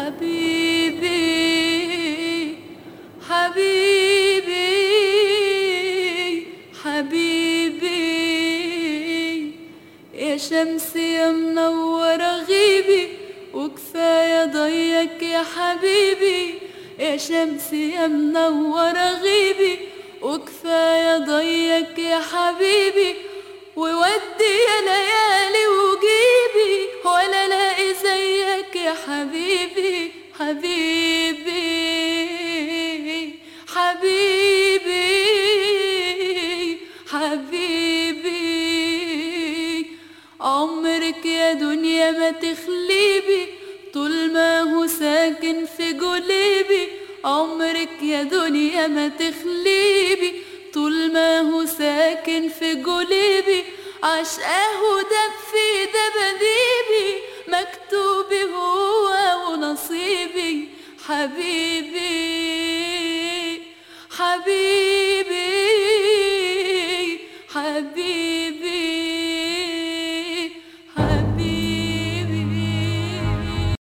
حبيبي حبيبي حبيبي يا شمس يا منورة غيبي وكفاية ضيك يا حبيبي يا شمس يا منورة غيبي وكفاية ضيك يا حبيبي وودي يا ليالي وجيبي ولا لاقي زيك يا حبيبي حبيبي حبيبي حبيبي عمرك يا دنيا ما تخليبي طول ما هو ساكن في قلبي عمرك يا دنيا ما تخليبي طول ما هو ساكن في قلبي عشقاه دب في دباديبي مكتوبي هو ونصيبي حبيبي حبيبي حبيبي